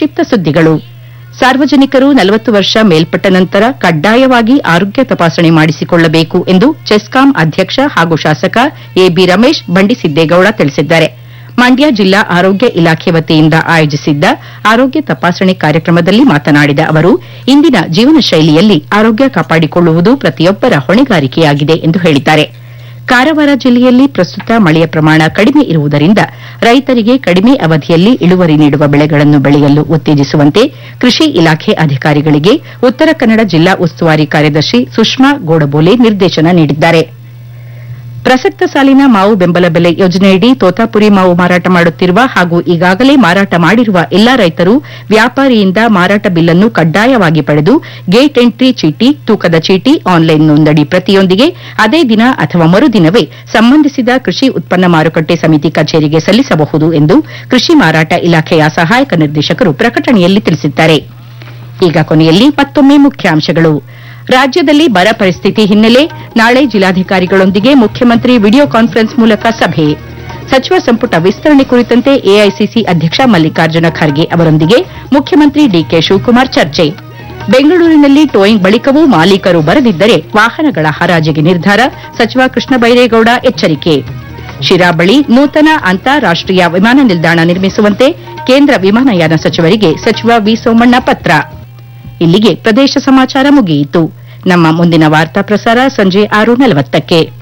ಸಂಕ್ಷಿಪ್ತ ಸುದ್ದಿಗಳು ಸಾರ್ವಜನಿಕರು ನಲವತ್ತು ವರ್ಷ ಮೇಲ್ಪಟ್ಟ ನಂತರ ಕಡ್ಡಾಯವಾಗಿ ಆರೋಗ್ಯ ತಪಾಸಣೆ ಮಾಡಿಸಿಕೊಳ್ಳಬೇಕು ಎಂದು ಚೆಸ್ಕಾಂ ಅಧ್ಯಕ್ಷ ಹಾಗೂ ಶಾಸಕ ಎಬಿ ರಮೇಶ್ ಬಂಡಿಸಿದ್ದೇಗೌಡ ತಿಳಿಸಿದ್ದಾರೆ ಮಂಡ್ಯ ಜಿಲ್ಲಾ ಆರೋಗ್ಯ ಇಲಾಖೆ ವತಿಯಿಂದ ಆಯೋಜಿಸಿದ್ದ ಆರೋಗ್ಯ ತಪಾಸಣೆ ಕಾರ್ಯಕ್ರಮದಲ್ಲಿ ಮಾತನಾಡಿದ ಅವರು ಇಂದಿನ ಜೀವನ ಶೈಲಿಯಲ್ಲಿ ಆರೋಗ್ಯ ಕಾಪಾಡಿಕೊಳ್ಳುವುದು ಪ್ರತಿಯೊಬ್ಬರ ಹೊಣೆಗಾರಿಕೆಯಾಗಿದೆ ಎಂದು ಹೇಳಿದ್ದಾರೆ ಕಾರವಾರ ಜಿಲ್ಲೆಯಲ್ಲಿ ಪ್ರಸ್ತುತ ಮಳೆಯ ಪ್ರಮಾಣ ಕಡಿಮೆ ಇರುವುದರಿಂದ ರೈತರಿಗೆ ಕಡಿಮೆ ಅವಧಿಯಲ್ಲಿ ಇಳುವರಿ ನೀಡುವ ಬೆಳೆಗಳನ್ನು ಬೆಳೆಯಲು ಉತ್ತೇಜಿಸುವಂತೆ ಕೃಷಿ ಇಲಾಖೆ ಅಧಿಕಾರಿಗಳಿಗೆ ಉತ್ತರ ಕನ್ನಡ ಜಿಲ್ಲಾ ಉಸ್ತುವಾರಿ ಕಾರ್ಯದರ್ಶಿ ಸುಷ್ಮಾ ಗೋಡಬೋಲೆ ನಿರ್ದೇಶನ ನೀಡಿದ್ದಾರೆ ಪ್ರಸಕ್ತ ಸಾಲಿನ ಮಾವು ಬೆಂಬಲ ಬೆಲೆ ಯೋಜನೆಯಡಿ ತೋತಾಪುರಿ ಮಾವು ಮಾರಾಟ ಮಾಡುತ್ತಿರುವ ಹಾಗೂ ಈಗಾಗಲೇ ಮಾರಾಟ ಮಾಡಿರುವ ಎಲ್ಲಾ ರೈತರು ವ್ಯಾಪಾರಿಯಿಂದ ಮಾರಾಟ ಬಿಲ್ಲನ್ನು ಕಡ್ಡಾಯವಾಗಿ ಪಡೆದು ಗೇಟ್ ಎಂಟ್ರಿ ಚೀಟಿ ತೂಕದ ಚೀಟಿ ಆನ್ಲೈನ್ ನೋಂದಣಿ ಪ್ರತಿಯೊಂದಿಗೆ ಅದೇ ದಿನ ಅಥವಾ ಮರುದಿನವೇ ಸಂಬಂಧಿಸಿದ ಕೃಷಿ ಉತ್ಪನ್ನ ಮಾರುಕಟ್ಟೆ ಸಮಿತಿ ಕಚೇರಿಗೆ ಸಲ್ಲಿಸಬಹುದು ಎಂದು ಕೃಷಿ ಮಾರಾಟ ಇಲಾಖೆಯ ಸಹಾಯಕ ನಿರ್ದೇಶಕರು ಪ್ರಕಟಣೆಯಲ್ಲಿ ತಿಳಿಸಿದ್ದಾರೆ ಈಗ ಕೊನೆಯಲ್ಲಿ ಮತ್ತೊಮ್ಮೆ ಮುಖ್ಯಾಂಶಗಳು ರಾಜ್ಯದಲ್ಲಿ ಬರ ಪರಿಸ್ಥಿತಿ ಹಿನ್ನೆಲೆ ನಾಳೆ ಜಿಲ್ಲಾಧಿಕಾರಿಗಳೊಂದಿಗೆ ಮುಖ್ಯಮಂತ್ರಿ ವಿಡಿಯೋ ಕಾನ್ಫರೆನ್ಸ್ ಮೂಲಕ ಸಭೆ ಸಚಿವ ಸಂಪುಟ ವಿಸ್ತರಣೆ ಕುರಿತಂತೆ ಎಐಸಿಸಿ ಅಧ್ಯಕ್ಷ ಮಲ್ಲಿಕಾರ್ಜುನ ಖರ್ಗೆ ಅವರೊಂದಿಗೆ ಮುಖ್ಯಮಂತ್ರಿ ಡಿಕೆ ಶಿವಕುಮಾರ್ ಚರ್ಚೆ ಬೆಂಗಳೂರಿನಲ್ಲಿ ಟೋಯಿಂಗ್ ಬಳಿಕವೂ ಮಾಲೀಕರು ಬರದಿದ್ದರೆ ವಾಹನಗಳ ಹರಾಜಿಗೆ ನಿರ್ಧಾರ ಸಚಿವ ಕೃಷ್ಣ ಬೈರೇಗೌಡ ಎಚ್ಚರಿಕೆ ಶಿರಾ ಬಳಿ ನೂತನ ಅಂತಾರಾಷ್ಟೀಯ ವಿಮಾನ ನಿಲ್ದಾಣ ನಿರ್ಮಿಸುವಂತೆ ಕೇಂದ್ರ ವಿಮಾನಯಾನ ಸಚಿವರಿಗೆ ಸಚಿವ ವಿ ಸೋಮಣ್ಣ ಪತ್ರ ಇಲ್ಲಿಗೆ ಪ್ರದೇಶ ಸಮಾಚಾರ ಮುಗಿಯಿತು ನಮ್ಮ ಮುಂದಿನ ವಾರ್ತಾ ಪ್ರಸಾರ ಸಂಜೆ ಆರು ನಲವತ್ತಕ್ಕೆ